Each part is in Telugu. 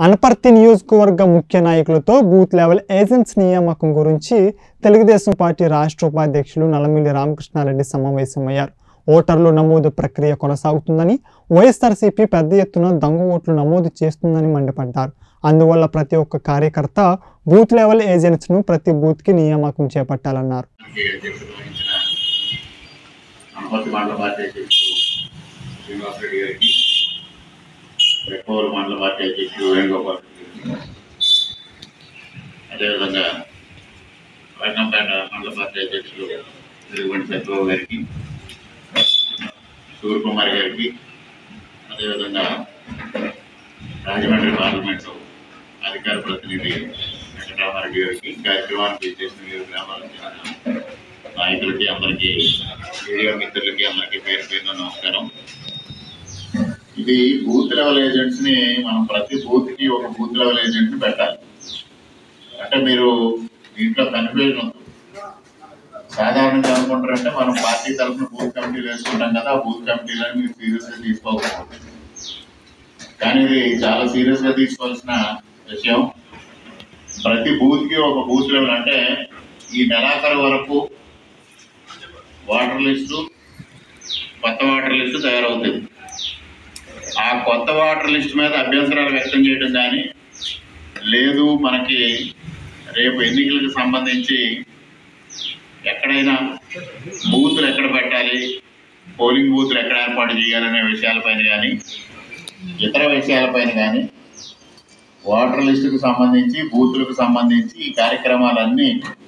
అనపర్తి నియోజకవర్గ ముఖ్య నాయకులతో బూత్ లెవెల్ ఏజెంట్స్ నియామకం గురించి తెలుగుదేశం పార్టీ రాష్ట్ర ఉపాధ్యక్షులు నల్లమిల్లి రామకృష్ణారెడ్డి సమావేశమయ్యారు ఓటర్లు నమోదు ప్రక్రియ కొనసాగుతుందని వైఎస్ఆర్సీపీ పెద్ద ఎత్తున దొంగ ఓట్లు నమోదు చేస్తుందని మండిపడ్డారు అందువల్ల ప్రతి ఒక్క కార్యకర్త బూత్ లెవెల్ ఏజెంట్స్ను ప్రతి బూత్కి నియామకం చేపట్టాలన్నారు మనకి అధ్యక్షత వహించిన అనపర్తి మండల పార్టీ అధ్యక్షుడు శ్రీనివాసరెడ్డి గారికి రెప్పవరం మండల పార్టీ అధ్యక్షుడు వేణుగోపాల్ రెడ్డి గారికి అదేవిధంగా రంగంపేట మండల పార్టీ అధ్యక్షుడు తిరుగుబండి సత్యబాబు గారికి సూర్యకుమార్ గారికి అదేవిధంగా రాజమండ్రి పార్లమెంటు అధికార ప్రతినిధి వెంకటరామారెడ్డి గారికి కార్యక్రమానికి చేసిన వివిధ గ్రామాల చెందిన నాయకులకి అందరికీ మీడియా మిత్రులకి అందరికీ పేరు పేరున నమస్కారం ఇది బూత్ లెవెల్ ఏజెంట్స్ ని మనం ప్రతి బూత్ కి ఒక బూత్ లెవెల్ ఏజెంట్ ని పెట్టాలి అంటే మీరు దీంట్లో కన్ఫ్యూజన్ ఉంది సాధారణంగా అనుకుంటారంటే మనం పార్టీ తరఫున బూత్ కమిటీలు వేసుకుంటాం కదా ఆ బూత్ కమిటీలను మీరు సీరియస్ గా తీసుకోకపోవచ్చు కానీ ఇది చాలా సీరియస్ గా తీసుకోవాల్సిన విషయం ప్రతి బూత్ కి ఒక బూత్ లెవెల్ అంటే ఈ నెలాఖరు వరకు వాటర్ లిస్టు కొత్త వాటర్ లిస్టు తయారవుతుంది ఆ కొత్త వాటర్ లిస్ట్ మీద అభ్యంతరాలు వ్యక్తం చేయడం కానీ లేదు మనకి రేపు ఎన్నికలకు సంబంధించి ఎక్కడైనా బూతులు ఎక్కడ పెట్టాలి పోలింగ్ బూతులు ఎక్కడ ఏర్పాటు చేయాలనే విషయాలపైన కానీ ఇతర విషయాలపైన కానీ వాటర్ లిస్టుకు సంబంధించి బూతులకు సంబంధించి ఈ కార్యక్రమాలన్నీ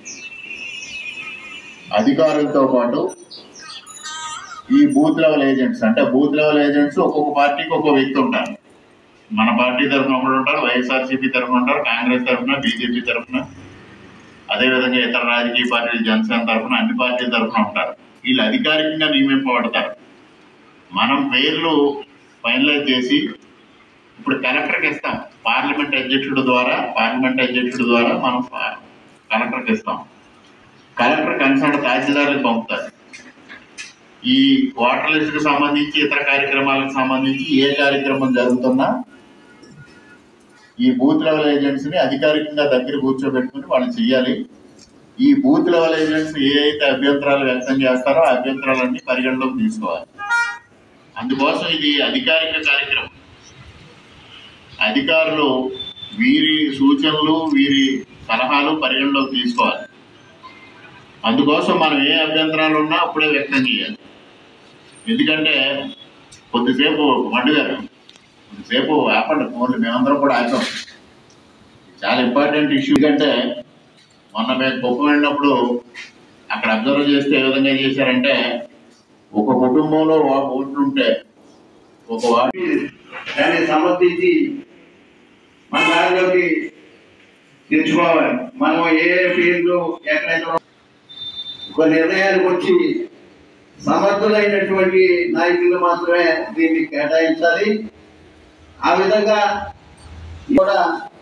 అధికారులతో పాటు ఈ బూత్ లెవెల్ ఏజెంట్స్ అంటే బూత్ లెవెల్ ఏజెంట్స్ ఒక్కొక్క పార్టీకి ఒక్కొక్క వ్యక్తి ఉంటారు మన పార్టీ తరఫున ఒకరు ఉంటారు వైఎస్ఆర్సీపీ తరఫున ఉంటారు కాంగ్రెస్ తరఫున బీజేపీ తరఫున అదేవిధంగా ఇతర రాజకీయ పార్టీలు జనసేన తరఫున అన్ని పార్టీల తరఫున ఉంటారు వీళ్ళు అధికారికంగా నియమింపబడతారు మనం పేర్లు ఫైనలైజ్ చేసి ఇప్పుడు కలెక్టర్కి ఇస్తాం పార్లమెంట్ అధ్యక్షుడు ద్వారా పార్లమెంట్ అధ్యక్షుడు ద్వారా మనం పా- కలెక్టర్కి ఇస్తాం కలెక్టర్ కన్సర్న్ తహసీల్దార్లకు పంపుతారు ఈ వాటర్ లిస్టుకు సంబంధించి ఇతర కార్యక్రమాలకు సంబంధించి ఏ కార్యక్రమం జరుగుతున్నా ఈ బూత్ లెవెల్ ఏజెంట్స్ ని అధికారికంగా దగ్గర కూర్చోబెట్టుకుని వాళ్ళు చెయ్యాలి ఈ బూత్ లెవెల్ ఏజెంట్స్ ఏ అయితే అభ్యంతరాలు వ్యక్తం చేస్తారో ఆ అభ్యంతరాలన్నీ పరిగణలోకి తీసుకోవాలి అందుకోసం ఇది అధికారిక కార్యక్రమం అధికారులు వీరి సూచనలు వీరి సలహాలు పరిగణలోకి తీసుకోవాలి అందుకోసం మనం ఏ అభ్యంతరాలు ఉన్నా అప్పుడే వ్యక్తం చేయాలి ఎందుకంటే కొద్దిసేపు మండు గారు కొద్దిసేపు ఆపండి ఫోన్లు మేమందరం కూడా ఆపాం చాలా ఇంపార్టెంట్ ఇష్యూ కంటే మొన్న మేము కుప్పం వెళ్ళినప్పుడు అక్కడ అబ్జర్వ్ చేస్తే ఏ విధంగా చేశారంటే ఒక కుటుంబంలో వా- ఓట్లు ఉంటే ఒక వార్డు దాన్ని సమర్థించి మన దారిలోకి తెచ్చుకోవాలి మనం ఏ ఫీల్డ్ ఎక్కడైతే ఒక నిర్ణయానికి వచ్చి సమర్థులైనటువంటి నాయకులు మాత్రమే దీన్ని కేటాయించాలి ఆ విధంగా కూడా